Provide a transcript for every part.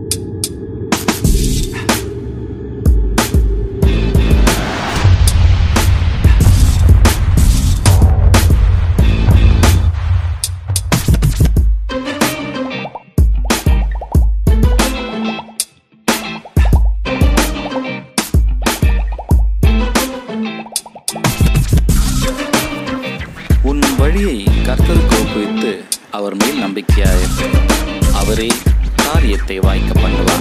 உன் வழியை கர்த்தருக்கு ஒப்புவித்து அவர் மேல் நம்பிக்கையாயிரு அவரே காரியத்தை வாய்க்க பண்ணுவார்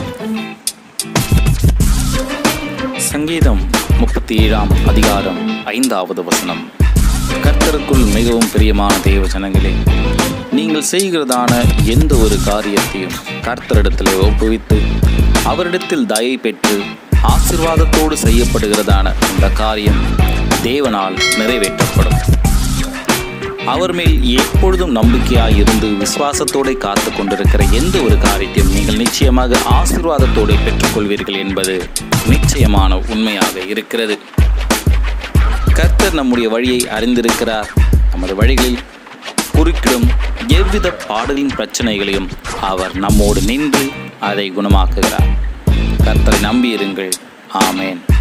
சங்கீதம் முப்பத்தி ஏழாம் அதிகாரம் ஐந்தாவது வசனம் கர்த்தருக்குள் மிகவும் பிரியமான தேவ ஜனங்களே நீங்கள் செய்கிறதான எந்த ஒரு காரியத்தையும் கர்த்தரிடத்தில் ஒப்புவித்து அவரிடத்தில் தயை பெற்று ஆசிர்வாதத்தோடு செய்யப்படுகிறதான அந்த காரியம் தேவனால் நிறைவேற்றப்படும் அவர் மேல் எப்பொழுதும் நம்பிக்கையாய் இருந்து விசுவாசத்தோடு காத்து கொண்டிருக்கிற எந்த ஒரு காரியத்தையும் நீங்கள் நிச்சயமாக ஆசீர்வாதத்தோடு பெற்றுக்கொள்வீர்கள் என்பது நிச்சயமான உண்மையாக இருக்கிறது கர்த்தர் நம்முடைய வழியை அறிந்திருக்கிறார் நமது வழிகளில் குறுக்கிடும் எவ்வித பாடலின் பிரச்சனைகளையும் அவர் நம்மோடு நின்று அதை குணமாக்குகிறார் கர்த்தரை நம்பியிருங்கள் ஆமேன்